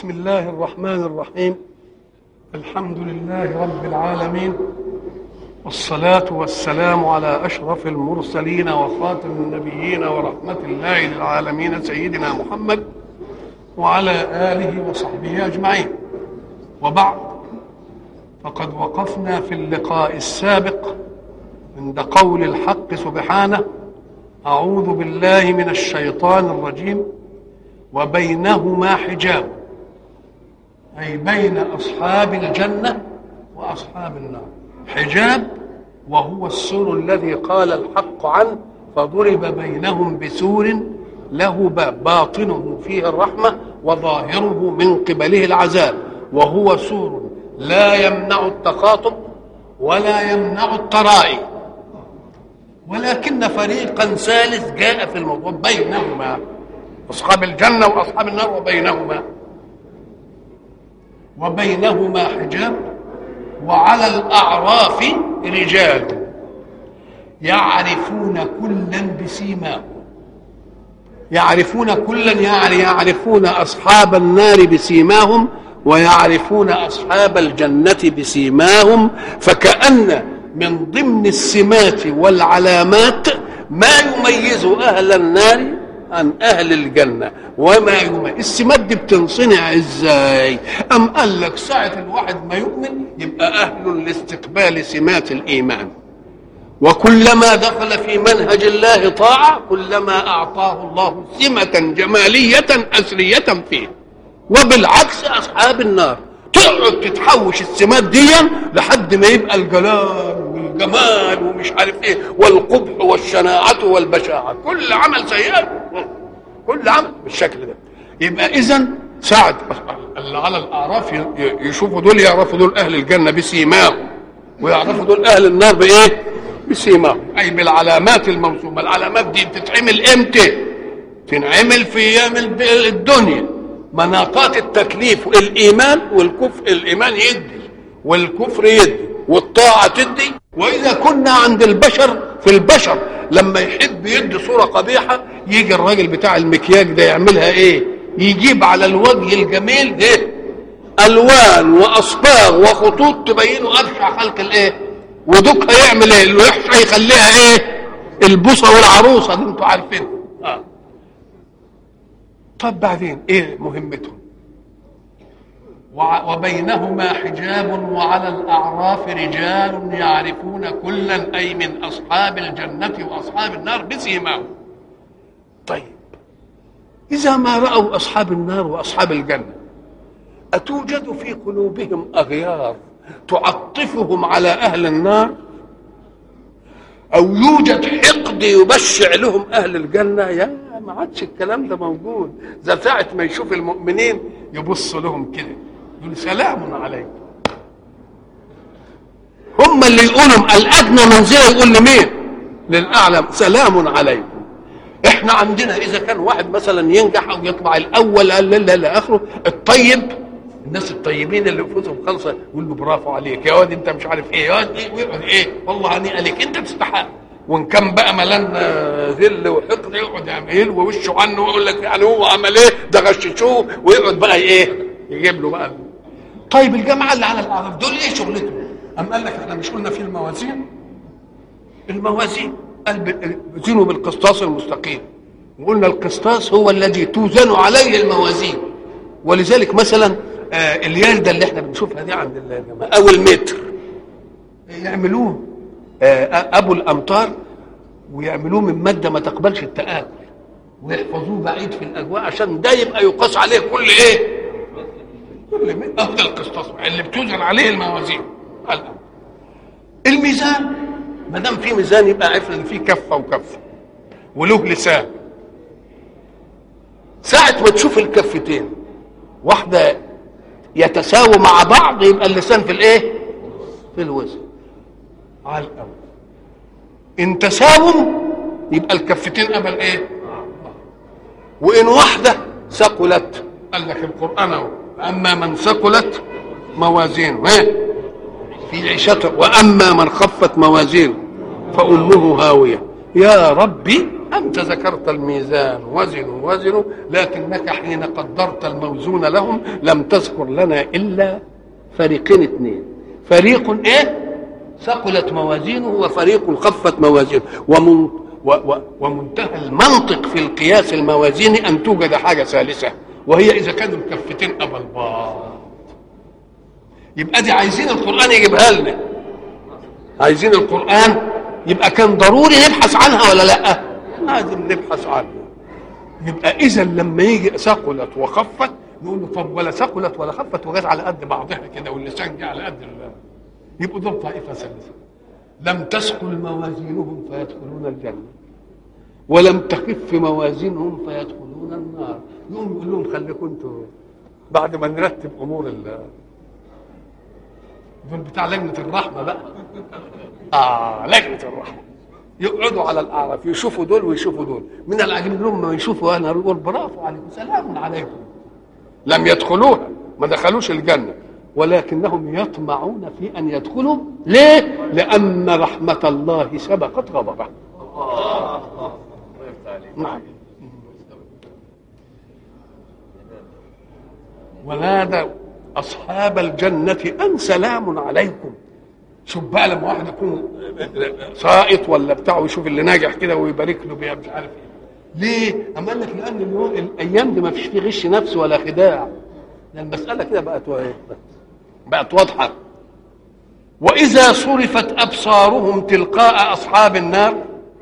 بسم الله الرحمن الرحيم الحمد لله رب العالمين والصلاة والسلام على أشرف المرسلين وخاتم النبيين ورحمة الله للعالمين سيدنا محمد وعلى آله وصحبه أجمعين وبعد فقد وقفنا في اللقاء السابق عند قول الحق سبحانه أعوذ بالله من الشيطان الرجيم وبينهما حجاب أي بين أصحاب الجنة وأصحاب النار حجاب وهو السور الذي قال الحق عنه فضرب بينهم بسور له باب باطنه فيه الرحمة وظاهره من قبله العذاب وهو سور لا يمنع التخاطب ولا يمنع الترائي ولكن فريقا ثالث جاء في الموضوع بينهما أصحاب الجنة وأصحاب النار وبينهما وبينهما حجاب وعلى الأعراف رجال يعرفون كلا بسيماهم يعرفون كلا يعني يعرفون أصحاب النار بسيماهم ويعرفون أصحاب الجنة بسيماهم فكأن من ضمن السمات والعلامات ما يميز أهل النار عن أهل الجنة وما يميز السمات دي بتنصنع إزاي أم قال لك ساعة الواحد ما يؤمن يبقى أهل لاستقبال سمات الإيمان وكلما دخل في منهج الله طاعة كلما أعطاه الله سمة جمالية أسرية فيه وبالعكس أصحاب النار تقعد تتحوش السمات دي لحد ما يبقى الجلال والجمال ومش عارف ايه والقبح والشناعة والبشاعة كل عمل سيئات كل عمل بالشكل ده يبقى اذا ساعد اللي على الاعراف يشوفوا دول يعرفوا دول اهل الجنه بسيماهم ويعرفوا دول اهل النار بايه؟ بسيماهم اي بالعلامات الموسومه العلامات دي بتتعمل امتى؟ تنعمل في ايام الدنيا مناطات التكليف الايمان والكفر الايمان يدي والكفر يدي والطاعه تدي واذا كنا عند البشر في البشر لما يحب يدي صوره قبيحه يجي الراجل بتاع المكياج ده يعملها ايه يجيب على الوجه الجميل ده الوان واصباغ وخطوط تبينه ابشع خلق الايه ودوك هيعمل ايه الوحش هيخليها ايه البوصه والعروسه دي انتوا عارفين آه. طب بعدين ايه مهمتهم وبينهما حجاب وعلى الاعراف رجال يعرفون كلا اي من اصحاب الجنه واصحاب النار بسيماهم طيب اذا ما راوا اصحاب النار واصحاب الجنه اتوجد في قلوبهم اغيار تعطفهم على اهل النار او يوجد حقد يبشع لهم اهل الجنه يا ما عادش الكلام ده موجود ده ساعه ما يشوف المؤمنين يبص لهم كده يقول سلام عليكم هم اللي يقولوا الادنى منزله يقول لمين للاعلى سلام عليكم احنا عندنا اذا كان واحد مثلا ينجح او يطلع الاول لا لا لا اخره الطيب الناس الطيبين اللي نفوسهم خالصه يقول له برافو عليك يا واد انت مش عارف ايه يا واد ايه ويقعد ايه والله هنيئا لك انت تستحق وان كان بقى ملان ذل وحقد يقعد يعمل ووشه عنه ويقول لك يعني هو عمل ايه ده غششوه ويقعد بقى ايه يجيب له بقى طيب الجماعه اللي على الاعراف دول ايه شغلتهم؟ أم قال لك احنا مش قلنا في الموازين؟ الموازين قال زينوا بالقسطاس المستقيم وقلنا القسطاس هو الذي توزن عليه الموازين ولذلك مثلا آه اليردة اللي احنا بنشوفها دي عند الجماعة او المتر يعملوه آه ابو الامطار ويعملوه من ماده ما تقبلش التآكل ويحفظوه بعيد في الاجواء عشان ده يبقى يقاس عليه كل ايه؟ كل افضل القسطاس اللي بتوزن عليه الموازين الميزان ما دام في ميزان يبقى عارف ان في كفه وكفه وله لسان ساعة ما تشوف الكفتين واحدة يتساووا مع بعض يبقى اللسان في الايه؟ في الوزن على الأول إن تساووا يبقى الكفتين قبل ايه؟ وإن واحدة ثقلت قال لك القرآن أهو أما من ثقلت موازينه ايه؟ في عيشته وأما من خفت موازينه فأمه هاوية يا ربي أنت ذكرت الميزان وزنوا وزنوا لكنك حين قدرت الموزون لهم لم تذكر لنا إلا فريقين اثنين فريق إيه ثقلت موازينه وفريق خفت موازينه ومن و و ومنتهى المنطق في القياس الموازيني أن توجد حاجة ثالثة وهي إذا كانوا الكفتين أبا البعض يبقى دي عايزين القرآن يجيبها لنا عايزين القرآن يبقى كان ضروري نبحث عنها ولا لا لازم نبحث عنها يبقى اذا لما يجي ثقلت وخفت نقول له طب ولا ثقلت ولا خفت وجت على قد بعضها كده واللسان جه على قد الله يبقوا دول طائفه ثالثه لم تثقل موازينهم فيدخلون الجنه ولم تخف موازينهم فيدخلون النار يقوم يقول لهم خليكم انتوا بعد ما نرتب امور الله دول بتاع لجنه الرحمه بقى اه لجنه الرحمه يقعدوا على الاعراف يشوفوا دول ويشوفوا دول من العجيب لهم ما يشوفوا انا يقول برافو عليكم سلام عليكم لم يدخلوها ما دخلوش الجنه ولكنهم يطمعون في ان يدخلوا ليه لان رحمه الله سبقت غضبه نعم ونادى اصحاب الجنه ان سلام عليكم شوف بقى لما واحد يكون سائط ولا بتاعه يشوف اللي ناجح كده ويبارك له بيها مش عارف ايه ليه؟ أما قال لك لأن اليوم الأيام دي ما فيش فيه غش نفس ولا خداع لأن المسألة كده بقت بقت واضحة وإذا صرفت أبصارهم تلقاء أصحاب النار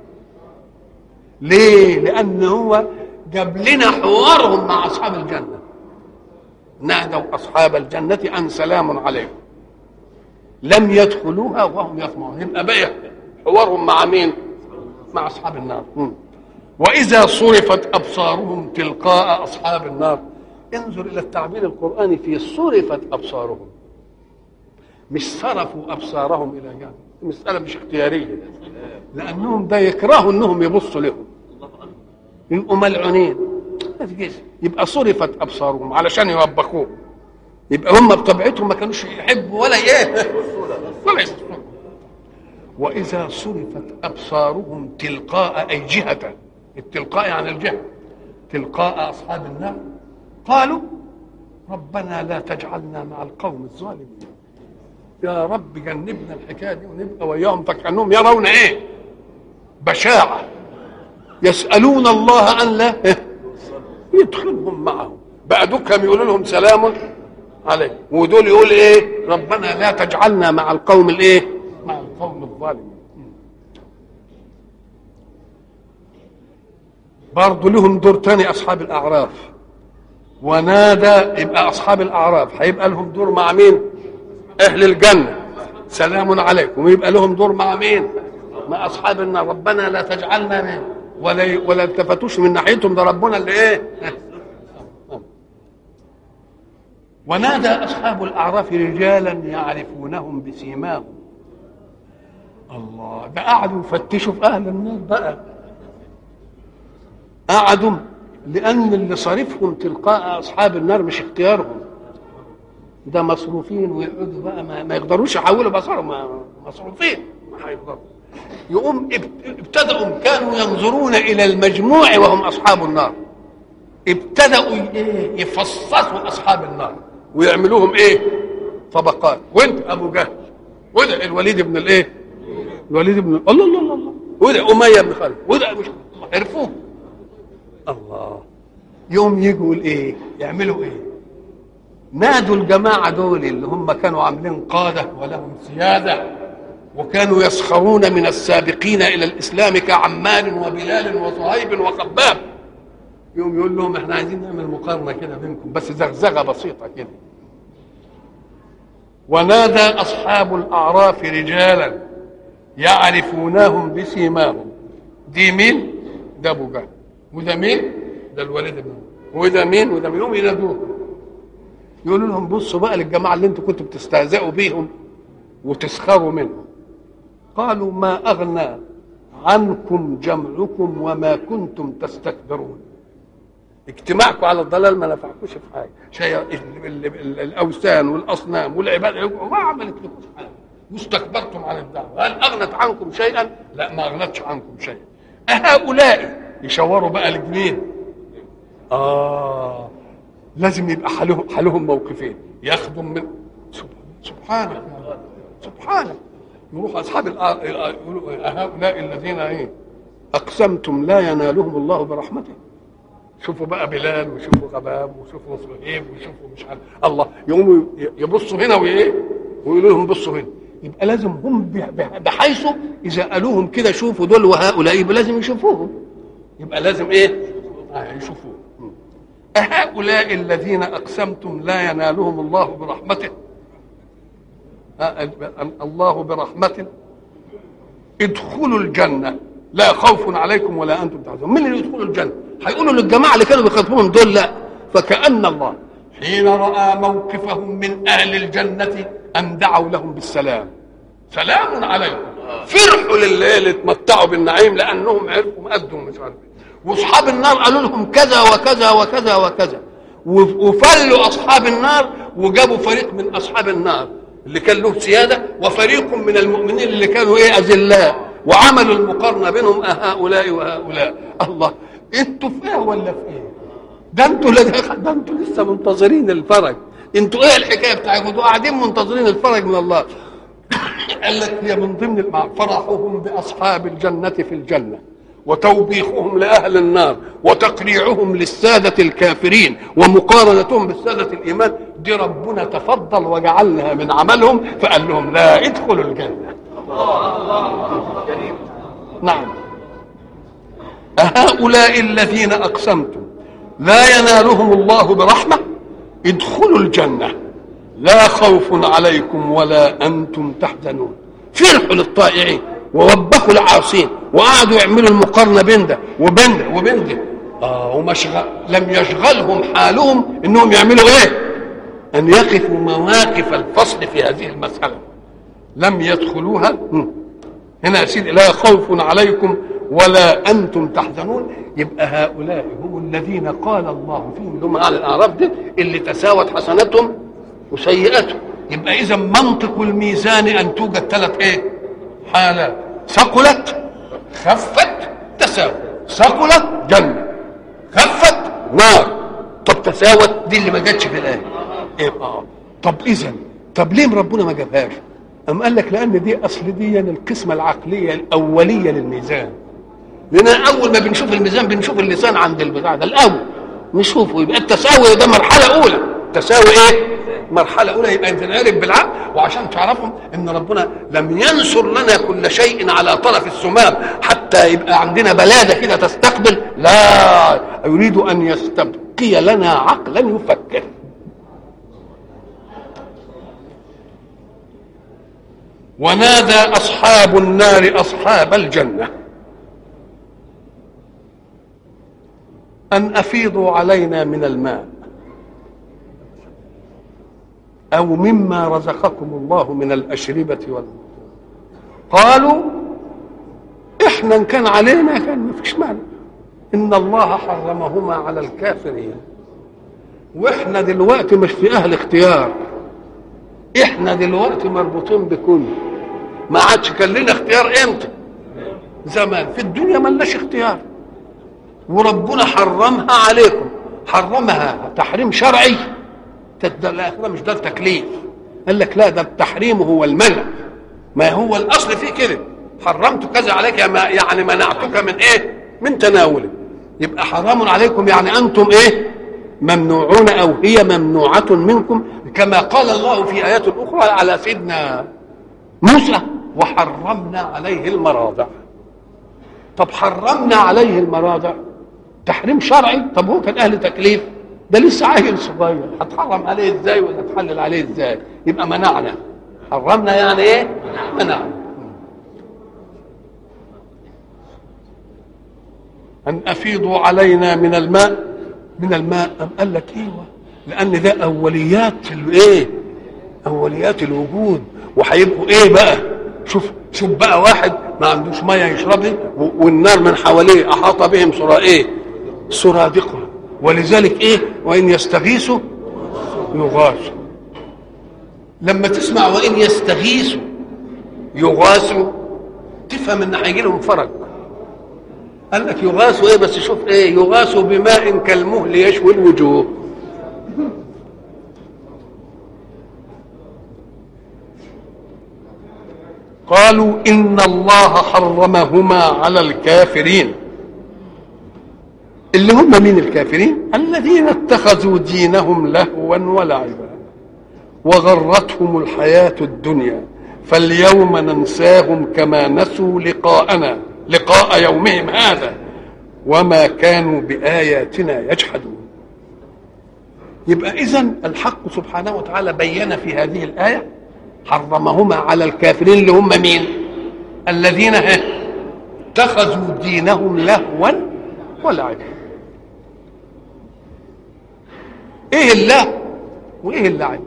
ليه؟ لأن هو جاب لنا حوارهم مع أصحاب الجنة نادوا أصحاب الجنة أن سلام عليكم لم يدخلوها وهم يطمعون يبقى بقى حوارهم مع مين؟ مع أصحاب النار م. وإذا صرفت أبصارهم تلقاء أصحاب النار انظر إلى التعبير القرآني في صرفت أبصارهم مش صرفوا أبصارهم إلى جانب المسألة مش اختيارية لأنهم ده يكرهوا أنهم يبصوا لهم يبقوا ملعونين يبقى صرفت أبصارهم علشان يوبخوه يبقى هم بطبيعتهم ما كانوش يحبوا ولا ايه ولا يبصوا وإذا صرفت أبصارهم تلقاء أي جهة التلقاء عن الجهة تلقاء أصحاب النار قالوا ربنا لا تجعلنا مع القوم الظالمين يا رب جنبنا الحكايه دي ونبقى وياهم فكانهم يرون ايه بشاعه يسالون الله ان لا يدخلهم معهم بقى دكهم يقولوا لهم سلام عليكم ودول يقول ايه ربنا لا تجعلنا مع القوم الايه مع القوم الظالمين برضه لهم دور تاني اصحاب الاعراف ونادى يبقى اصحاب الاعراف هيبقى لهم دور مع مين اهل الجنه سلام عليكم ويبقى لهم دور مع مين مع اصحاب النار ربنا لا تجعلنا مين ولا ولا التفتوش من ناحيتهم ده ربنا اللي ايه ونادى اصحاب الاعراف رجالا يعرفونهم بسيماهم الله ده قعدوا يفتشوا في اهل النار بقى قعدوا لان اللي صارفهم تلقاء اصحاب النار مش اختيارهم ده مصروفين ويقعدوا بقى ما, ما يقدروش يحولوا بصرهم مصروفين ما هيقدروا يقوم ابتدأوا كانوا ينظرون الى المجموع وهم اصحاب النار ابتدأوا يفصصوا اصحاب النار ويعملوهم ايه طبقات وانت ابو جهل وده الوليد بن الايه الوليد بن الله الله الله الله وده اميه بن خالد وده مش عرفوه الله يوم يجوا الايه يعملوا ايه نادوا الجماعه دول اللي هم كانوا عاملين قاده ولهم سياده وكانوا يسخرون من السابقين الى الاسلام كعمار وبلال وصهيب وخباب يوم يقول لهم احنا عايزين نعمل مقارنه كده بينكم بس زغزغه بسيطه كده ونادى اصحاب الاعراف رجالا يعرفونهم بسيماهم دي مين ده ابو جهل وده مين ده الوليد بن وده مين وده مين هم ينادوه يقولوا لهم بصوا بقى للجماعه اللي انتوا كنتوا بتستهزئوا بيهم وتسخروا منهم قالوا ما اغنى عنكم جمعكم وما كنتم تستكبرون اجتماعكم على الضلال ما نفعكوش في حاجه شيء الاوثان والاصنام والعباده ما عملت لكم حاجه واستكبرتم عن الدعوه هل اغنت عنكم شيئا؟ لا ما اغنتش عنكم شيئا اهؤلاء يشاوروا بقى لمين اه لازم يبقى حالهم حالهم موقفين ياخدوا من سبحانك سبحانك يروح اصحاب الارض يقولوا هؤلاء الذين ايه اقسمتم لا ينالهم الله برحمته شوفوا بقى بلال وشوفوا غباب وشوفوا صهيب وشوفوا مش عارف الله يقوموا يبصوا هنا وايه ويقولوا لهم بصوا هنا يبقى لازم هم بحيث اذا قالوهم كده شوفوا دول وهؤلاء يبقى لازم يشوفوهم يبقى لازم ايه آه يشوفوه أهؤلاء الذين أقسمتم لا ينالهم الله برحمته الله برحمته ادخلوا الجنة لا خوف عليكم ولا أنتم تحزنون من اللي يدخلوا الجنة هيقولوا للجماعة اللي كانوا بيخاطبوهم دول لا فكأن الله حين رأى موقفهم من أهل الجنة أن دعوا لهم بالسلام سلام عليكم فرحوا لليل اتمتعوا بالنعيم لأنهم عرفوا أدوا مش عارف واصحاب النار قالوا لهم كذا وكذا وكذا وكذا وفلوا اصحاب النار وجابوا فريق من اصحاب النار اللي كان له سياده وفريق من المؤمنين اللي كانوا ايه اذلاء وعملوا المقارنه بينهم هؤلاء وهؤلاء الله انتوا في ايه ولا في ايه ده انتوا ده انتوا لسه منتظرين الفرج انتوا ايه الحكايه بتاعتكم انتوا قاعدين منتظرين الفرج من الله قال لك هي من ضمن فرحهم باصحاب الجنه في الجنه وتوبيخهم لاهل النار وتقريعهم للساده الكافرين ومقارنتهم بالساده الايمان دي ربنا تفضل وجعلها من عملهم فقال لهم لا ادخلوا الجنه نعم أهؤلاء الذين أقسمتم لا ينالهم الله برحمة ادخلوا الجنة لا خوف عليكم ولا أنتم تحزنون فرحوا للطائعين ووبخوا العاصين وقعدوا يعملوا المقارنه بين ده وبين ده وبين ده اه ومشغل لم يشغلهم حالهم انهم يعملوا ايه؟ ان يقفوا مواقف الفصل في هذه المساله لم يدخلوها هنا يا سيدي لا خوف عليكم ولا انتم تحزنون يبقى هؤلاء هم الذين قال الله فيهم اللي هم اهل الاعراف دي اللي تساوت حسناتهم وسيئاتهم يبقى اذا منطق الميزان ان توجد ثلاث ايه؟ حالات ثقلت خفت تساوت ثقلت جنة خفت نار طب تساوت دي اللي ما جاتش في الآية إيه آه. طب إذا طب ليه ربنا ما جابهاش؟ أم قال لك لأن دي أصل دي القسمة العقلية الأولية للميزان لأن أول ما بنشوف الميزان بنشوف اللسان عند البتاع ده الأول نشوفه يبقى التساوي ده مرحلة أولى تساوي إيه؟ مرحلة أولى يبقى تنعرف بالعقل وعشان تعرفوا إن ربنا لم ينصر لنا كل شيء على طرف السمام حتى يبقى عندنا بلادة كده تستقبل لا يريد أن يستبقي لنا عقلا يفكر ونادى أصحاب النار أصحاب الجنة أن أفيضوا علينا من الماء أو مما رزقكم الله من الأشربة وال قالوا إحنا إن كان علينا كان ما فيش مانع إن الله حرمهما على الكافرين وإحنا دلوقتي مش في أهل اختيار إحنا دلوقتي مربوطين بكل ما عادش كان لنا اختيار إمتى زمان في الدنيا ملناش اختيار وربنا حرمها عليكم حرمها تحريم شرعي الاخره مش ده التكليف قال لك لا ده التحريم هو المنع ما هو الاصل فيه كده حرمت كذا عليك يعني منعتك من ايه من تناوله يبقى حرام عليكم يعني انتم ايه ممنوعون او هي ممنوعه منكم كما قال الله في ايات اخرى على سيدنا موسى وحرمنا عليه المراضع طب حرمنا عليه المراضع تحريم شرعي طب هو كان اهل تكليف ده لسه عيل صغير هتحرم عليه ازاي ولا تحلل عليه ازاي يبقى منعنا حرمنا يعني ايه منعنا ان افيضوا علينا من الماء من الماء أم قال لك ايوه لان ده اوليات الايه اوليات الوجود وهيبقوا ايه بقى شوف شوف بقى واحد ما عندوش ميه يشربها والنار من حواليه احاط بهم سرى ايه سرادقها ولذلك ايه وان يستغيثوا يغاثوا لما تسمع وان يستغيثوا يغاثوا تفهم ان هيجي لهم فرج قال لك يغاث ايه بس شوف ايه يغاث بماء كالمهل يشوي الوجوه قالوا ان الله حرمهما على الكافرين اللي هم مين الكافرين الذين اتخذوا دينهم لهوا ولعبا وغرتهم الحياه الدنيا فاليوم ننساهم كما نسوا لقاءنا لقاء يومهم هذا وما كانوا باياتنا يجحدون يبقى اذا الحق سبحانه وتعالى بين في هذه الايه حرمهما على الكافرين اللي هم مين الذين اتخذوا دينهم لهوا ولعبا ايه اللهو وايه اللعب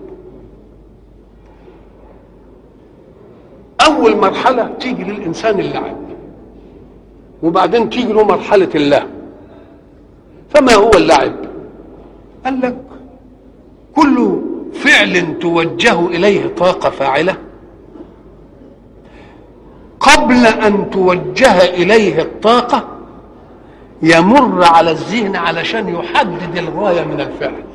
اول مرحله تيجي للانسان اللعب وبعدين تيجي له مرحله اللهو فما هو اللعب قال لك كل فعل توجه اليه طاقه فاعله قبل ان توجه اليه الطاقه يمر على الذهن علشان يحدد الغايه من الفعل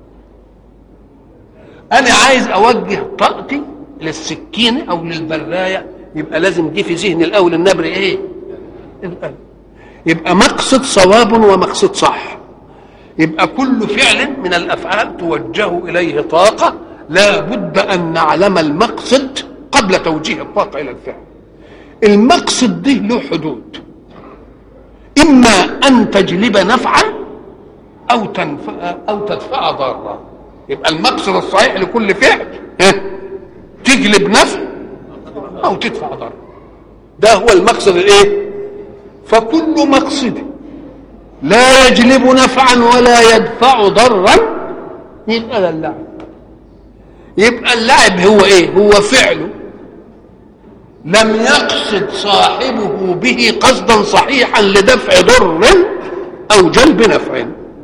انا عايز اوجه طاقتي للسكينه او للبرايه يبقى لازم جه في ذهني الاول النبر ايه القلب يبقى مقصد صواب ومقصد صح يبقى كل فعل من الافعال توجه اليه طاقه لا بد ان نعلم المقصد قبل توجيه الطاقه الى الفعل المقصد ده له حدود اما ان تجلب نفعا او تنفع او تدفع ضارا يبقى المقصد الصحيح لكل فعل ها تجلب نفع او تدفع ضرر ده هو المقصد الايه فكل مقصد لا يجلب نفعا ولا يدفع ضرا يبقى ده اللعب يبقى اللعب هو ايه هو فعله لم يقصد صاحبه به قصدا صحيحا لدفع ضر او جلب نفع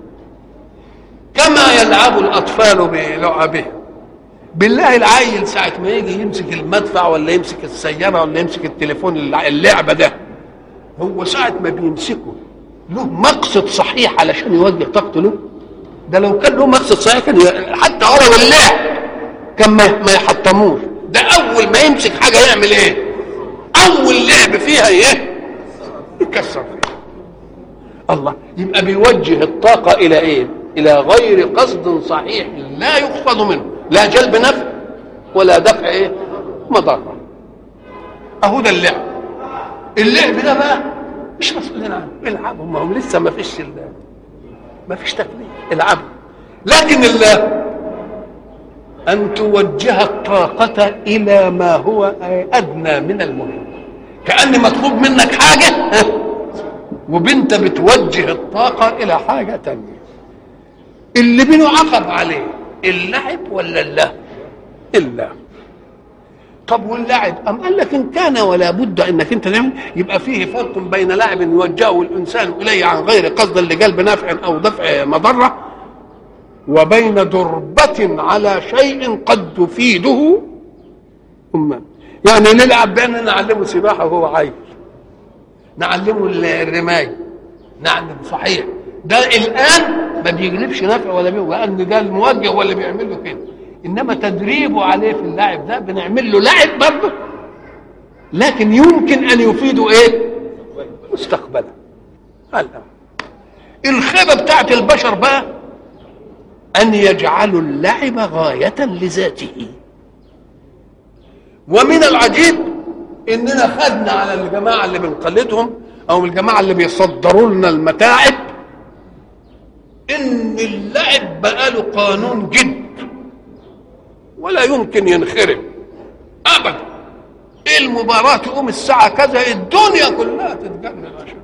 كما يلعب الاطفال بلعبهم بالله العيل ساعة ما يجي يمسك المدفع ولا يمسك السيارة ولا يمسك التليفون اللعبة ده هو ساعة ما بيمسكه له مقصد صحيح علشان يوجه طاقته له ده لو كان له مقصد صحيح كان حتى ورا اللعب كان ما, ما يحطموش ده أول ما يمسك حاجة يعمل إيه؟ أول لعب فيها إيه؟ يكسر فيها الله يبقى بيوجه الطاقة إلى إيه؟ إلى غير قصد صحيح لا يقصد منه لا جلب نفع ولا دفع ايه مضره اهو ده اللعب اللعب ده بقى مش مسؤولين عنه العبوا ما هم لسه ما فيش ما فيش تكليف العبوا لكن الله ان توجه الطاقه الى ما هو ادنى من المهم كان مطلوب منك حاجه وبنت بتوجه الطاقه الى حاجه تانية اللي بنعاقب عليه اللعب ولا اللهو اللهو طب واللعب أم قال لك إن كان ولا بد أنك أنت تعمل يبقى فيه فرق بين لعب يوجهه الإنسان إليه عن غير قصد لجلب نفع أو دفع مضرة وبين دربة على شيء قد تفيده أمة يعني نلعب بأننا نعلمه سباحة وهو عايز نعلمه الرماية نعلم صحيح ده الان ما بيجلبش نفع ولا بيه لان ده الموجه هو اللي بيعمل له كده انما تدريبه عليه في اللعب ده بنعمل له لعب برضه لكن يمكن ان يفيده ايه مستقبلا هلا الخيبه بتاعت البشر بقى ان يجعلوا اللعب غايه لذاته ومن العجيب اننا خدنا على الجماعه اللي بنقلدهم او الجماعه اللي بيصدروا لنا المتاعب ان اللعب بقى له قانون جد ولا يمكن ينخرب ابدا المباراة تقوم الساعة كذا الدنيا كلها تتجنن عشان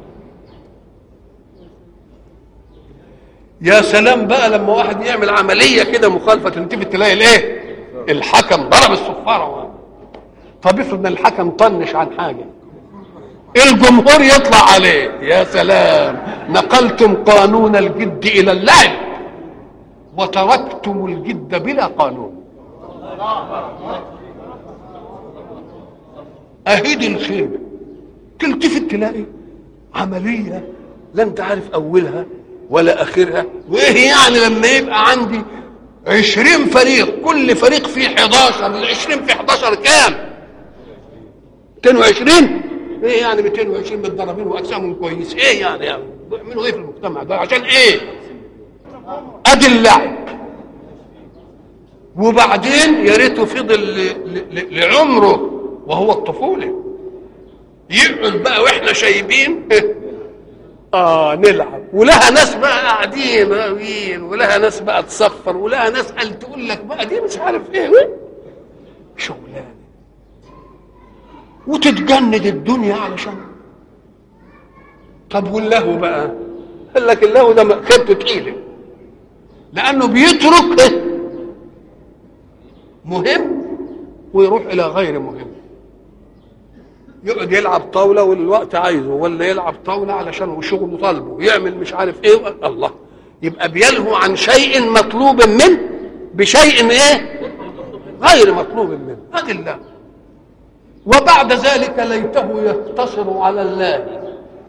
يا سلام بقى لما واحد يعمل عملية كده مخالفة تلتفت تلاقي الايه؟ الحكم ضرب الصفارة طب افرض ان الحكم طنش عن حاجة الجمهور يطلع عليه يا سلام نقلتم قانون الجد الى اللعب وتركتم الجد بلا قانون اهيد الخيبه تلتفت تلاقي عمليه لا انت عارف اولها ولا اخرها وايه يعني لما يبقى عندي عشرين فريق كل فريق فيه 11 العشرين في 11 كام 220 ايه يعني 220 متدربين واجسامهم كويس ايه يعني يعني بيعملوا ايه في المجتمع ده عشان ايه ادي اللعب وبعدين يا ريته فضل ل- ل- لعمره وهو الطفوله يقعد بقى واحنا شايبين اه نلعب ولها ناس بقى قاعدين راويين ولها ناس بقى تصفر ولها ناس قال تقول لك بقى دي مش عارف ايه شغلانه وتتجند الدنيا علشان طب واللهو بقى قال لك اللهو ده خيبته تقيله لانه بيترك مهم ويروح الى غير مهم يقعد يلعب طاوله والوقت عايزه ولا يلعب طاوله علشان هو شغله طالبه يعمل مش عارف ايه الله يبقى بيلهو عن شيء مطلوب منه بشيء ايه غير مطلوب منه هذه الله وبعد ذلك ليته يقتصر على الله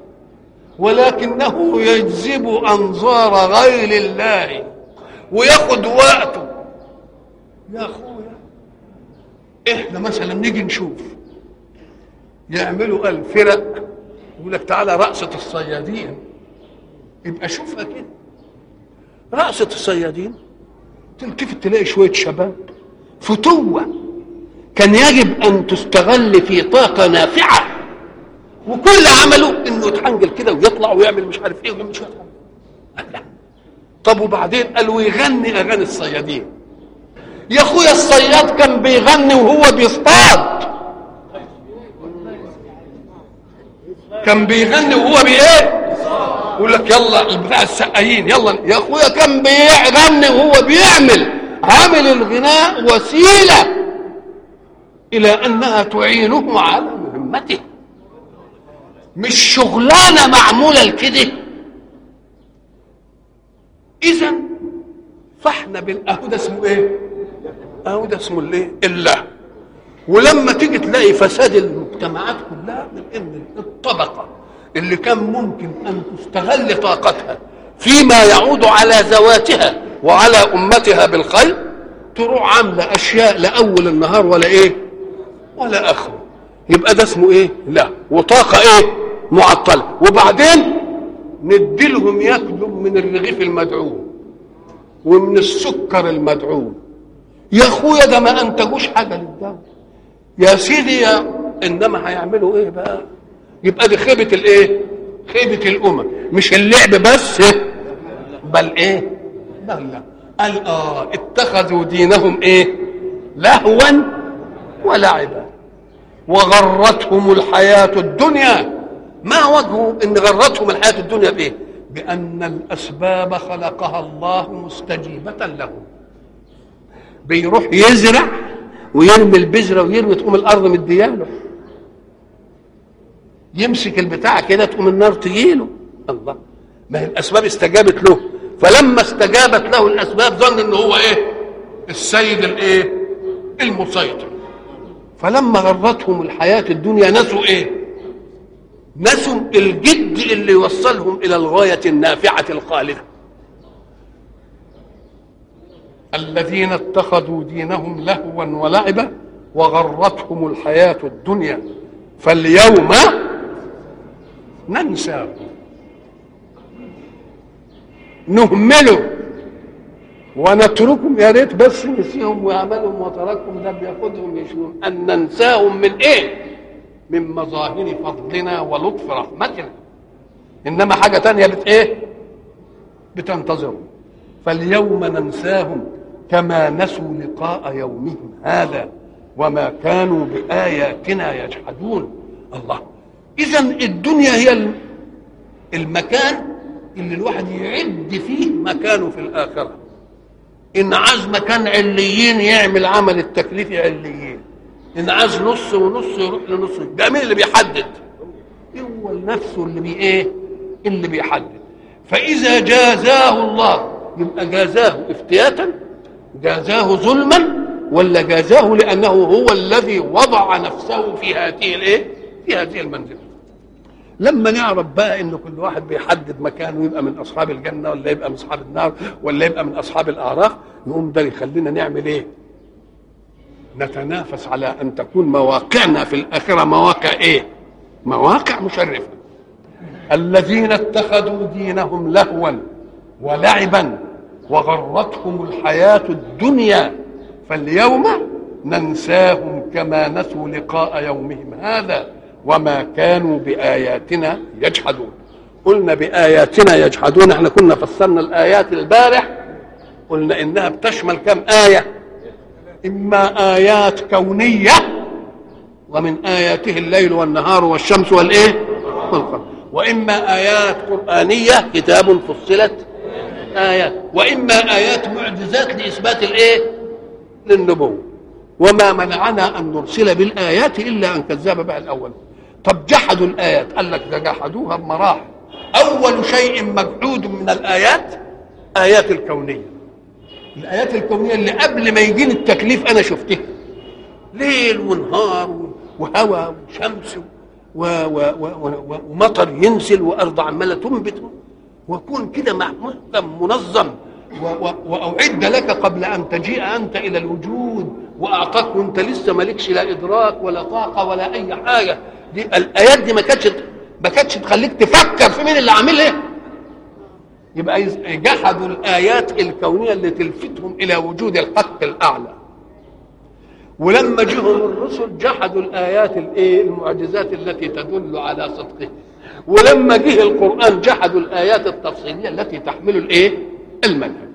ولكنه يجذب انظار غير الله وياخد وقته يا اخويا احنا مثلا نيجي نشوف يعملوا الفرق يقول لك تعالى رقصة الصيادين يبقى شوفها كده رقصة الصيادين تلتفت تلاقي شوية شباب فتوة كان يجب أن تستغل في طاقة نافعة وكل عمله إنه يتحنجل كده ويطلع ويعمل مش عارف إيه ويعمل شوية لا طب وبعدين قال ويغني أغاني الصيادين يا أخويا الصياد كان بيغني وهو بيصطاد كان بيغني وهو بايه يقول لك يلا بتاع السقايين يلا يا اخويا كان بيغني وهو بيعمل عامل الغناء وسيله الى انها تعينه على مهمته مش شغلانه معموله لكده اذا فاحنا بالاهو ده اسمه ايه اهو ده اسمه الايه الله ولما تيجي تلاقي فساد المجتمعات كلها من ان الطبقه اللي كان ممكن ان تستغل طاقتها فيما يعود على ذواتها وعلى امتها بالخير تروح عامله اشياء لاول النهار ولا ايه ولا اخره يبقى ده اسمه ايه لا وطاقه ايه معطله وبعدين نديلهم ياكلوا من الرغيف المدعوم ومن السكر المدعوم يا اخويا ده ما انتجوش حاجه للدوله يا سيدي يا انما هيعملوا ايه بقى يبقى دي خيبه الايه خيبه الامم مش اللعب بس بل ايه بل لا قال اه اتخذوا دينهم ايه لهوا ولعبا وغرتهم الحياه الدنيا ما وجهه ان غرتهم الحياه الدنيا بايه بان الاسباب خلقها الله مستجيبه لهم بيروح يزرع ويرمي البذرة ويرمي تقوم الأرض مدياله يمسك البتاع كده تقوم النار تجيله الله ما هي الأسباب استجابت له فلما استجابت له الأسباب ظن إن هو إيه السيد الإيه المسيطر فلما غرتهم الحياة الدنيا نسوا إيه نسوا الجد اللي يوصلهم إلى الغاية النافعة الخالدة الذين اتخذوا دينهم لهوا ولعبا وغرتهم الحياة الدنيا فاليوم ننساهم نهملهم ونتركهم يا ريت بس نسيهم ويعملهم وتركهم ده بياخدهم يشون ان ننساهم من ايه؟ من مظاهر فضلنا ولطف رحمتنا انما حاجه تانية بت ايه؟ بتنتظرهم فاليوم ننساهم كما نسوا لقاء يومهم هذا وما كانوا بآياتنا يجحدون الله إذا الدنيا هي المكان اللي الواحد يعد فيه مكانه في الآخرة إن عاز مكان عليين يعمل عمل التكليف عليين إن عاز نص ونص يروح لنص ده مين اللي بيحدد؟ هو نفسه اللي بي إيه؟ اللي بيحدد فإذا جازاه الله يبقى جازاه افتياتا جازاه ظلما ولا جازاه لانه هو الذي وضع نفسه في هذه الايه في هذه المنزله لما نعرف بقى ان كل واحد بيحدد مكانه يبقى من اصحاب الجنه ولا يبقى من اصحاب النار ولا يبقى من اصحاب الاعراف يقوم ده يخلينا نعمل ايه؟ نتنافس على ان تكون مواقعنا في الاخره مواقع ايه؟ مواقع مشرفه الذين اتخذوا دينهم لهوا ولعبا وغرتهم الحياه الدنيا فاليوم ننساهم كما نسوا لقاء يومهم هذا وما كانوا بآياتنا يجحدون قلنا بآياتنا يجحدون احنا كنا فسرنا الآيات البارح قلنا إنها بتشمل كم آية إما آيات كونية ومن آياته الليل والنهار والشمس والإيه والقمر وإما آيات قرآنية كتاب فصلت آيات وإما آيات معجزات لإثبات الإيه للنبوة وما منعنا أن نرسل بالآيات إلا أن كذب بها الأول طب جحدوا الآيات قال لك ده جحدوها بمراحل أول شيء مجحود من الآيات آيات الكونية الآيات الكونية اللي قبل ما يجيني التكليف أنا شفتها ليل ونهار وهواء وشمس و و و و ومطر ينزل وأرض عمالة تنبت وكون كده محكم منظم وأعد لك قبل أن تجيء أنت إلى الوجود وأعطاك وأنت لسه مالكش لا إدراك ولا طاقة ولا أي حاجة دي الايات دي ما كانتش ما كانتش تخليك تفكر في مين اللي عاملها يبقى جحدوا الايات الكونيه اللي تلفتهم الى وجود الحق الاعلى ولما جهم الرسل جحدوا الايات الايه المعجزات التي تدل على صدقه ولما جه القران جحدوا الايات التفصيليه التي تحمل الايه المنهج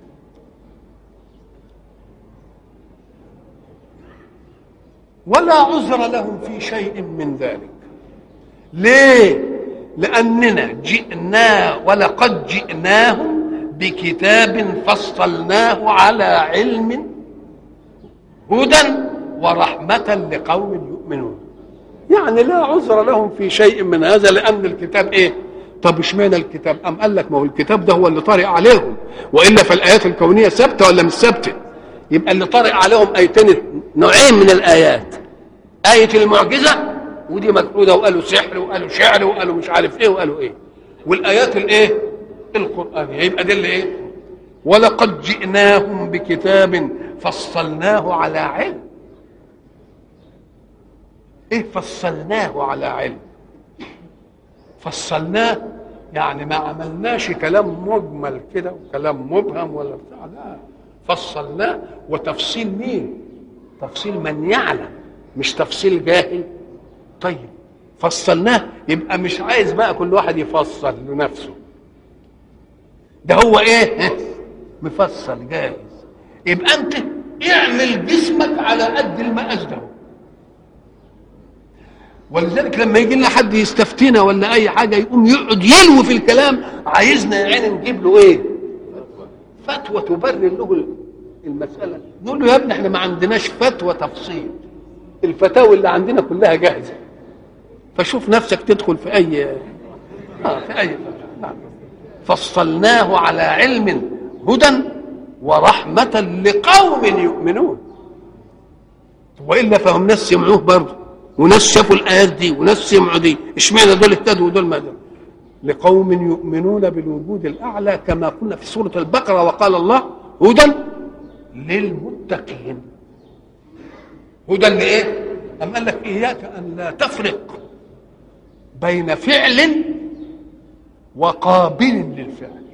ولا عذر لهم في شيء من ذلك ليه لاننا جئنا ولقد جئناهم بكتاب فصلناه على علم هدى ورحمة لقوم يؤمنون يعني لا عذر لهم في شيء من هذا لأن الكتاب إيه طب اشمعنى الكتاب أم قال لك ما هو الكتاب ده هو اللي طارئ عليهم وإلا فالآيات الكونية ثابتة ولا مش ثابتة يبقى اللي طارئ عليهم ايتين نوعين من الايات ايه المعجزه ودي مجحوده وقالوا سحر وقالوا شعر وقالوا مش عارف ايه وقالوا ايه والايات الايه القرانيه يبقى دي اللي ايه ولقد جئناهم بكتاب فصلناه على علم ايه فصلناه على علم فصلناه يعني ما عملناش كلام مجمل كده وكلام مبهم ولا بتاع لا فصلناه وتفصيل مين تفصيل من يعلم مش تفصيل جاهل طيب فصلناه يبقى مش عايز بقى كل واحد يفصل لنفسه ده هو ايه مفصل جاهز يبقى انت اعمل جسمك على قد المقاس ده ولذلك لما يجي لنا حد يستفتينا ولا اي حاجه يقوم يقعد يلوي في الكلام عايزنا يا عيني نجيب له ايه فتوى تبرر له المسألة نقول له يا ابني احنا ما عندناش فتوى تفصيل الفتاوى اللي عندنا كلها جاهزة فشوف نفسك تدخل في أي آه في أي نعم. فصلناه على علم هدى ورحمة لقوم يؤمنون وإلا فهم ناس سمعوه برضه وناس شافوا الآيات دي وناس سمعوا دي اشمعنى دول اهتدوا ودول ما دول لقوم يؤمنون بالوجود الأعلى كما قلنا في سورة البقرة وقال الله هدى للمتقين هدى لإيه؟ أم قال لك إياك أن لا تفرق بين فعل وقابل للفعل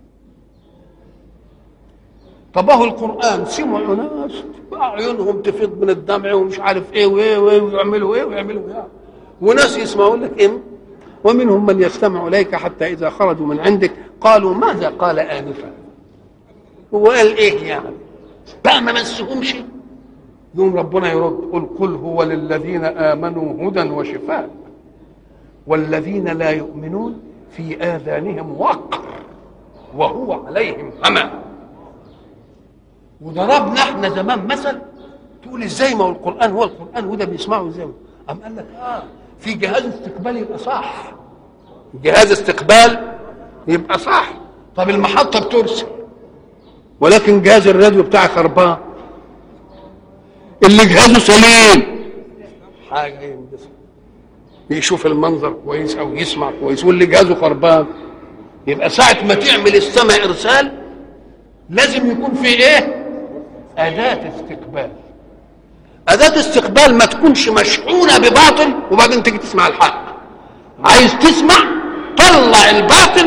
طب اهو القرآن سمعوا ناس أعينهم تفيض من الدمع ومش عارف إيه وإيه وإيه ويعملوا إيه ويعملوا إيه وناس يسمعوا لك إيه ومنهم من يستمع إليك حتى إذا خرجوا من عندك قالوا ماذا قال آنفا هو قال إيه يعني بقى ما مسهمش يوم ربنا يرد قل قل هو للذين آمنوا هدى وشفاء والذين لا يؤمنون في آذانهم وقر وهو عليهم عمى وضربنا احنا زمان مثل تقول ازاي ما هو القرآن هو القرآن وده بيسمعه ازاي أم قال لك اه في جهاز استقبال يبقى صح جهاز استقبال يبقى صح طب المحطة بترسل ولكن جهاز الراديو بتاعي خربان اللي جهازه سليم حاجة ينبسط يشوف المنظر كويس او يسمع كويس واللي جهازه خربان يبقى ساعة ما تعمل السماء ارسال لازم يكون في ايه اداة استقبال اداة استقبال ما تكونش مشحونة بباطل وبعدين تيجي تسمع الحق عايز تسمع طلع الباطل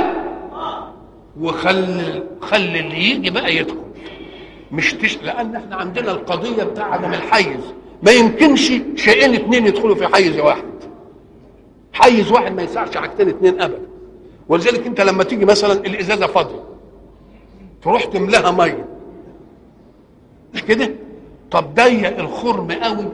وخلي خلي اللي يجي بقى يدخل مش تش... لان احنا عندنا القضيه بتاع عدم الحيز ما يمكنش شيئين اتنين يدخلوا في حيز واحد حيز واحد ما يسعش حاجتين اتنين ابدا ولذلك انت لما تيجي مثلا الازازه فاضيه تروح تملاها ميه مش كده طب ضيق الخرم قوي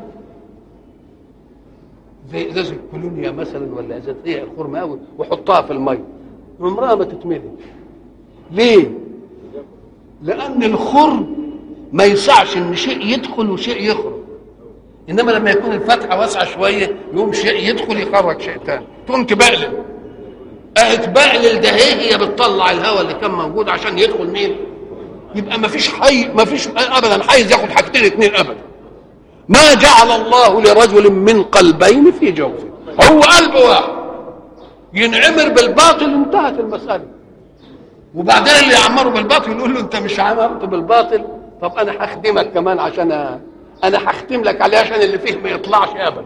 زي ازازه كولونيا مثلا ولا ازازه ضيق الخرم قوي وحطها في الميه عمرها ما تتملي ليه لان الخرم ما يسعش ان شيء يدخل وشيء يخرج انما لما يكون الفتحه واسعه شويه يقوم شيء يدخل يخرج شيء ثاني تقوم تبقلل اه تبقلل ده هي هي بتطلع الهواء اللي كان موجود عشان يدخل مين يبقى ما فيش حي ما فيش ابدا حيز ياخد حاجتين اثنين ابدا ما جعل الله لرجل من قلبين في جوفه هو قلب واحد ينعمر بالباطل انتهت المساله وبعدين اللي يعمره بالباطل يقول له انت مش عمرت بالباطل طب انا هخدمك كمان عشان أ... انا هختم لك عليه عشان اللي فيه ما يطلعش ابدا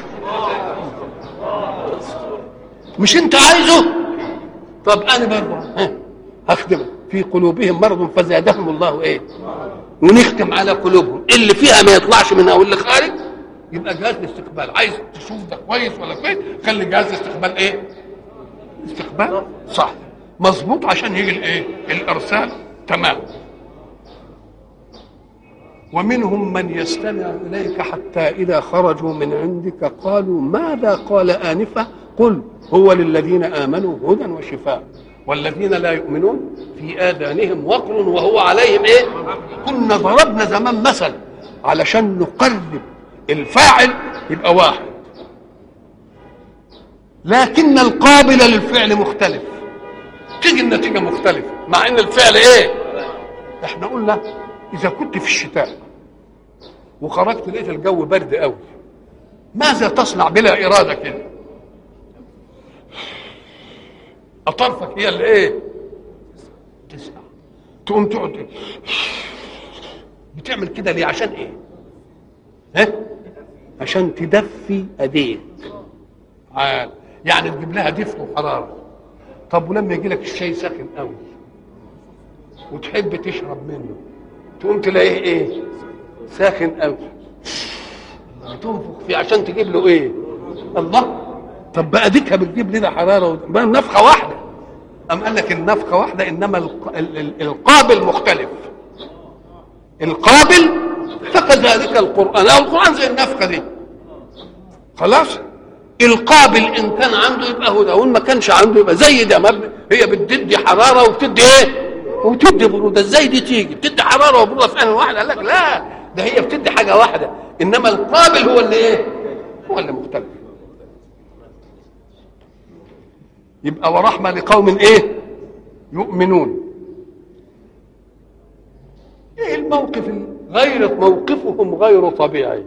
مش انت عايزه طب انا برضه هخدمك في قلوبهم مرض فزادهم الله ايه ونختم على قلوبهم اللي فيها ما يطلعش منها واللي خارج يبقى جهاز الاستقبال عايز تشوف ده كويس ولا كويس خلي جهاز الاستقبال ايه استقبال صح مظبوط عشان يجي الايه الارسال تمام ومنهم من يستمع اليك حتى اذا خرجوا من عندك قالوا ماذا قال انفه قل هو للذين امنوا هدى وشفاء والذين لا يؤمنون في اذانهم وقر وهو عليهم ايه كنا ضربنا زمان مثل علشان نقرب الفاعل يبقى واحد لكن القابل للفعل مختلف تيجي النتيجه مختلفه مع ان الفعل ايه احنا قلنا اذا كنت في الشتاء وخرجت لقيت الجو برد قوي ماذا تصنع بلا اراده كده اطرفك هي اللي ايه تسمع تقوم تقعد بتعمل كده ليه عشان ايه ها عشان تدفي ايديك عال يعني تجيب لها دفء وحراره طب ولما يجي لك الشاي ساخن قوي وتحب تشرب منه تقوم تلاقيه ايه ساخن قوي تنفخ فيه عشان تجيب له ايه الله طب بقى ديكها بتجيب لنا حراره بقى نفخه واحده ام قال لك النفخه واحده انما القابل مختلف القابل فكذلك القران او القران زي النفخه دي خلاص القابل ان كان عنده يبقى هدى وان ما كانش عنده يبقى زي ده ما هي بتدي حراره وبتدي ايه وتدي بروده ازاي دي تيجي بتدي حراره وبروده في ان واحد قال لك لا ده هي بتدي حاجه واحده انما القابل هو اللي ايه هو اللي مختلف يبقى ورحمه لقوم ايه يؤمنون ايه الموقف غير موقفهم غير طبيعي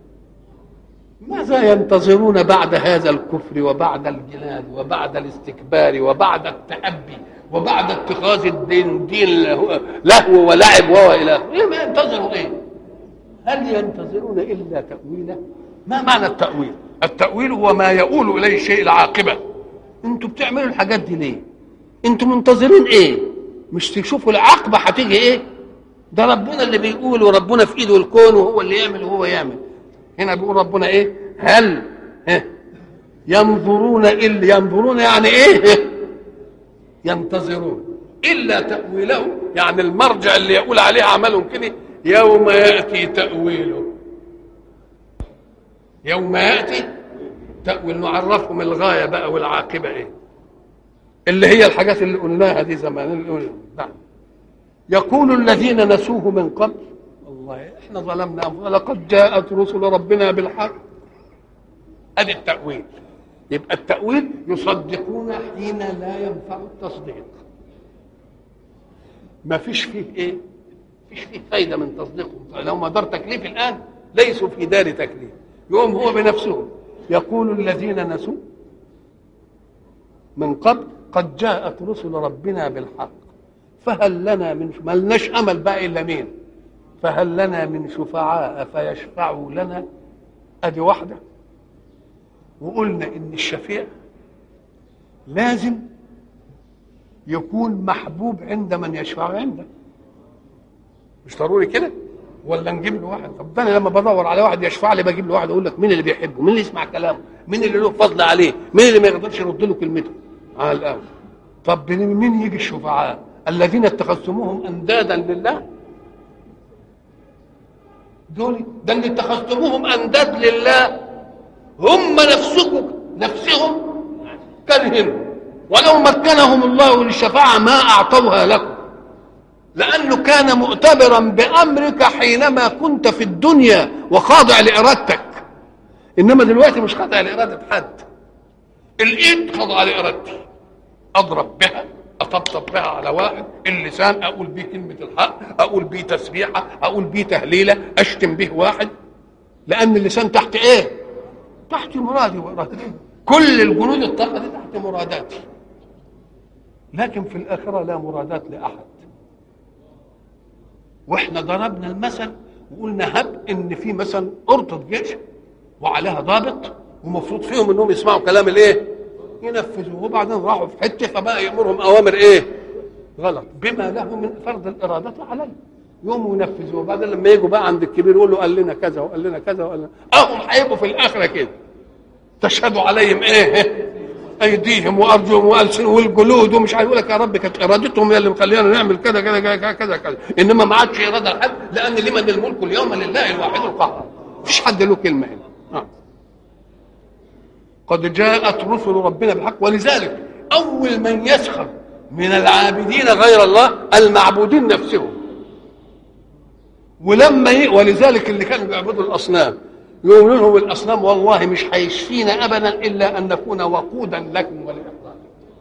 ماذا ينتظرون بعد هذا الكفر وبعد الجلال وبعد الاستكبار وبعد التأبي وبعد اتخاذ الدين دين لهو ولعب والى اخره إيه ما ينتظروا ايه هل ينتظرون الا تاويله ما معنى التاويل التاويل هو ما يؤول اليه الشيء العاقبه انتوا بتعملوا الحاجات دي ليه انتوا منتظرين ايه مش تشوفوا العاقبه هتيجي ايه ده ربنا اللي بيقول وربنا في ايده الكون وهو اللي يعمل وهو يعمل هنا بيقول ربنا ايه هل إيه؟ ينظرون الا ينظرون يعني ايه ينتظرون الا تاويله يعني المرجع اللي يقول عليه عملهم كده يوم ياتي تاويله يوم ياتي تاويل نعرفهم الغايه بقى والعاقبه ايه اللي هي الحاجات اللي قلناها دي زمان نعم يقول الذين نسوه من قبل والله احنا ظلمنا انفسنا لقد جاءت رسل ربنا بالحق ادي التاويل يبقى التاويل يصدقون حين لا ينفع التصديق ما فيش فيه ايه فيش فيه فايده من تصديقهم لو ما دار تكليف الان ليسوا في دار تكليف يقوم هو بنفسه يقول الذين نسوا من قبل قد جاءت رسل ربنا بالحق فهل لنا من ما لناش امل بقى الا مين فهل لنا من شفعاء فيشفعوا لنا ادي واحده وقلنا ان الشفيع لازم يكون محبوب عند من يشفع عنده مش ضروري كده ولا نجيب له واحد طب ده انا لما بدور على واحد يشفع لي بجيب له واحد اقول لك مين اللي بيحبه مين اللي يسمع كلامه مين اللي له فضل عليه مين اللي ما يقدرش يرد له كلمته على الاول طب مين يجي الشفعاء الذين اتخذتموهم اندادا لله دول ده اللي اتخذتموهم انداد لله هم نفسكم نفسهم كرهن ولو مكنهم الله للشفاعة ما أعطوها لكم لأنه كان مؤتبرا بأمرك حينما كنت في الدنيا وخاضع لإرادتك إنما دلوقتي مش خاضع لإرادة حد الإيد خاضعة لإرادتي أضرب بها أطبطب بها على واحد اللسان أقول بيه كلمة الحق أقول بيه تسبيحة أقول بيه تهليلة أشتم به واحد لأن اللسان تحت إيه؟ تحت مرادي وإرادتي كل الجنود الطاقة دي تحت مراداتي لكن في الآخرة لا مرادات لأحد واحنا ضربنا المثل وقلنا هب ان في مثلا قرطة جيش وعليها ضابط ومفروض فيهم انهم يسمعوا كلام الايه ينفذوه وبعدين راحوا في حته فبقى يامرهم اوامر ايه غلط بما له من فرض الاراده عليه يقوموا ينفذوه وبعدين لما يجوا بقى عند الكبير يقول له قال لنا كذا وقال لنا كذا وقال لنا اهم هيبقوا في الاخره كده تشهد عليهم ايه ايديهم وارجلهم والسنهم والجلود ومش عارف يقول لك يا رب كانت ارادتهم هي اللي مخلينا نعمل كذا كذا كذا كذا كذا انما ما عادش اراده لحد لان لمن الملك اليوم لله الواحد القهار مفيش حد له كلمه هنا آه. قد جاءت رسل ربنا بالحق ولذلك اول من يسخر من العابدين غير الله المعبودين نفسهم ولما ي... ولذلك اللي كانوا بيعبدوا الاصنام يقولوا لهم الاصنام والله مش هيشفينا ابدا الا ان نكون وقودا لكم ولاخوانكم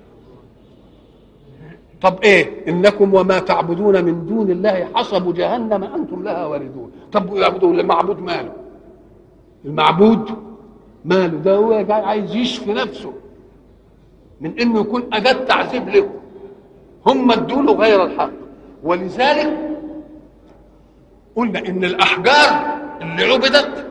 طب ايه انكم وما تعبدون من دون الله حصب جهنم انتم لها واردون طب يعبدون المعبود ماله المعبود ماله ده هو جاي عايز يشفي نفسه من انه يكون اداه تعذيب لكم هم ادوا له غير الحق ولذلك قلنا ان الاحجار اللي عبدت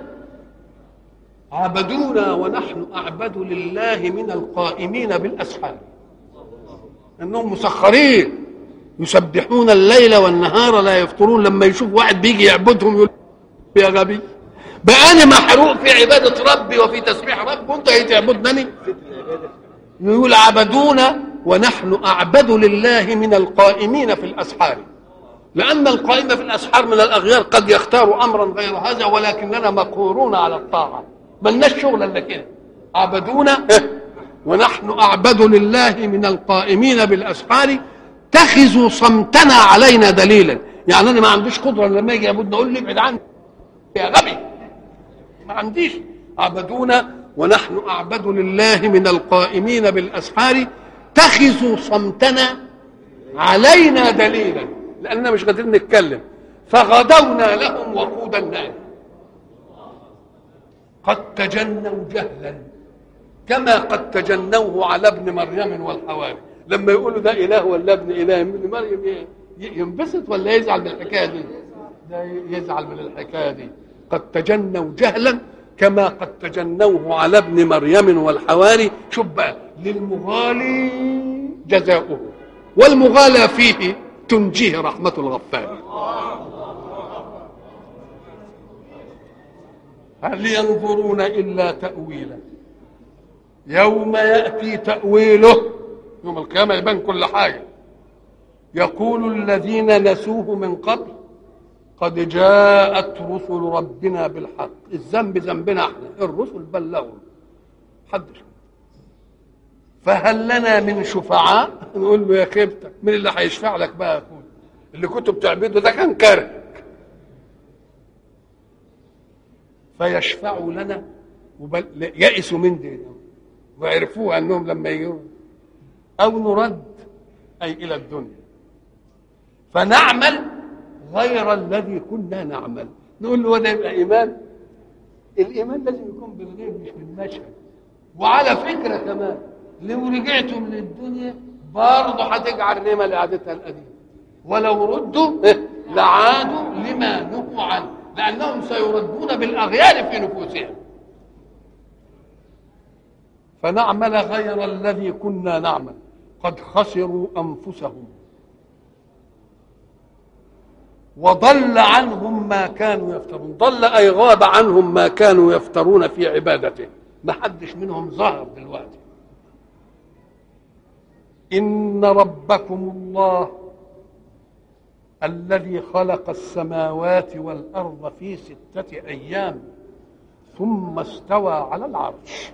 عبدونا ونحن اعبد لله من القائمين بالاسحار انهم مسخرين يسبحون الليل والنهار لا يفطرون لما يشوف واحد بيجي يعبدهم يقول يا غبي بقى انا محروق في عباده ربي وفي تسبيح ربي وانت تعبدني يقول عبدونا ونحن اعبد لله من القائمين في الاسحار لان القائم في الاسحار من الاغيار قد يختار امرا غير هذا ولكننا مقهورون على الطاعه ملناش شغل الا كده عبدونا ونحن اعبد لله من القائمين بالاسحار اتخذوا صمتنا علينا دليلا يعني انا ما عنديش قدره لما يجي يعبدنا اقول لي ابعد عني يا غبي ما عنديش عبدونا ونحن اعبد لله من القائمين بالاسحار اتخذوا صمتنا علينا دليلا لاننا مش قادرين نتكلم فغدونا لهم وقود النار قد تجنوا جهلا كما قد تجنوه على ابن مريم والحواري لما يقولوا ده اله ولا ابن اله ابن مريم ينبسط ولا يزعل من الحكايه دي ده يزعل من الحكايه دي قد تجنوا جهلا كما قد تجنوه على ابن مريم والحواري شوف بقى للمغالي جزاؤه والمغالى فيه تنجيه رحمة الغفار هل ينظرون إلا تأويله يوم يأتي تأويله يوم القيامة يبان كل حاجة يقول الذين نسوه من قبل قد جاءت رسل ربنا بالحق الذنب ذنبنا احنا الرسل بلغوا حدش فهل لنا من شفعاء نقول له يا خيبتك مين اللي هيشفع لك بقى يا اخويا اللي كنت بتعبده ده كان كرهك فيشفعوا لنا وبل... يئسوا من دينهم وعرفوها انهم لما يجوا او نرد اي الى الدنيا فنعمل غير الذي كنا نعمل نقول له ده يبقى ايمان الايمان لازم يكون بالغيب مش بالمشهد وعلى فكره كمان لو رجعتوا من الدنيا برضه هتجعل نعمه لعادتها القديمه ولو ردوا إيه؟ لعادوا لما نهوا عنه لانهم سيردون بالاغيار في نفوسهم فنعمل غير الذي كنا نعمل قد خسروا انفسهم وضل عنهم ما كانوا يفترون ضل اي غاب عنهم ما كانوا يفترون في عبادته ما حدش منهم ظهر دلوقتي ان ربكم الله الذي خلق السماوات والارض في سته ايام ثم استوى على العرش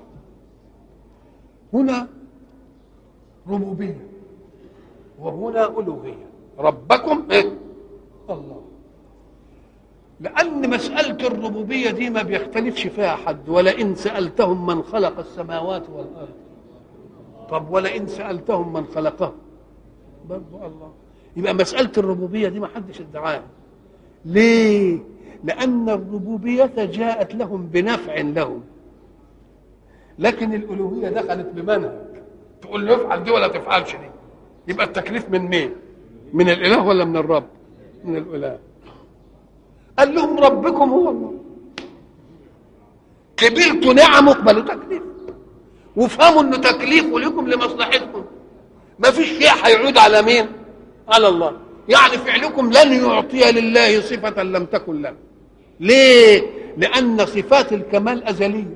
هنا ربوبيه وهنا الوهيه ربكم إيه؟ الله لأن مسألة الربوبية دي ما بيختلفش فيها حد ولئن سألتهم من خلق السماوات والأرض طب ولئن سألتهم من خلقهم برضو الله يبقى مسألة الربوبية دي ما حدش ادعاها ليه؟ لأن الربوبية جاءت لهم بنفع لهم لكن الألوهية دخلت بمنهج تقول له افعل دي ولا تفعلش دي يبقى التكليف من مين؟ من الإله ولا من الرب؟ من الإله قال لهم ربكم هو الله قبلتوا نعمه اقبلوا تكليف وافهموا انه تكليفه لكم لمصلحتكم ما فيش شيء هيعود على مين على الله يعني فعلكم لن يعطي لله صفة لم تكن له ليه لأن صفات الكمال أزلية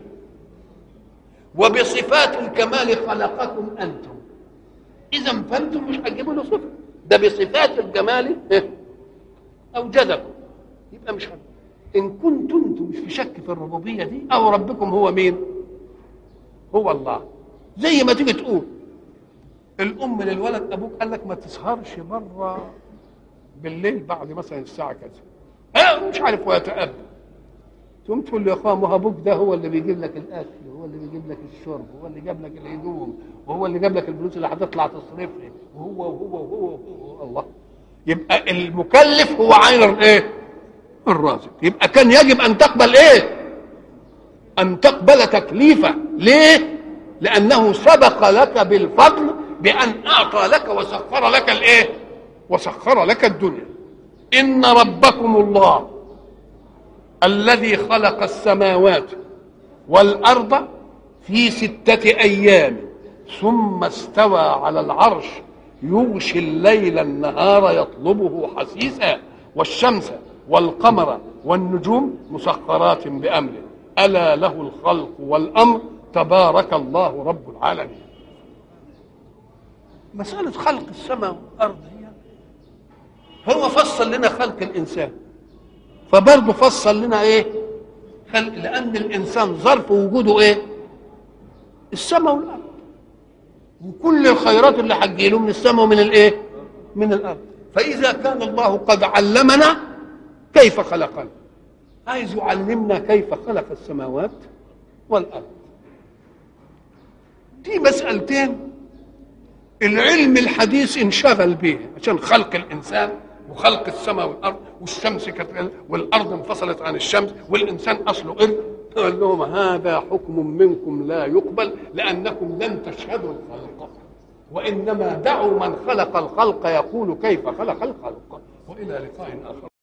وبصفات الكمال خلقكم أنتم إذا فأنتم مش هتجيبوا له صفة ده بصفات الجمال أوجدكم يبقى مش حد. إن كنتم أنتم مش في شك في الربوبية دي أو ربكم هو مين؟ هو الله زي ما تيجي تقول الأم للولد أبوك قال لك ما تسهرش بره بالليل بعد مثلا الساعة كذا أه مش عارف ويتأبى تقوم تقول له يا اخوان ما ابوك ده هو اللي بيجيب لك الاكل وهو اللي بيجيب لك الشرب وهو اللي جاب لك الهدوم وهو اللي جاب لك الفلوس اللي هتطلع تصرفها وهو وهو وهو, وهو الله يبقى المكلف هو عين الايه؟ الرازق يبقى كان يجب ان تقبل ايه؟ ان تقبل تكليفه ليه؟ لانه سبق لك بالفضل بان اعطى لك وسخر لك الايه؟ وسخر لك الدنيا ان ربكم الله الذي خلق السماوات والارض في سته ايام ثم استوى على العرش يغشي الليل النهار يطلبه حسيسا والشمس والقمر والنجوم مسخرات بامره الا له الخلق والامر تبارك الله رب العالمين مساله خلق السماء والارض هي هو فصل لنا خلق الانسان فبرضه فصل لنا ايه خلق لان الانسان ظرف وجوده ايه السماء والارض وكل الخيرات اللي هتجيله من السماء ومن الايه من الارض فاذا كان الله قد علمنا كيف خلقنا عايز يعلمنا كيف خلق السماوات والارض دي مسألتين العلم الحديث انشغل به عشان خلق الانسان وخلق السماء والارض والشمس كانت والارض انفصلت عن الشمس والانسان اصله قرد قال لهم هذا حكم منكم لا يقبل لانكم لم تشهدوا الخلق وانما دعوا من خلق الخلق يقول كيف خلق الخلق والى لقاء اخر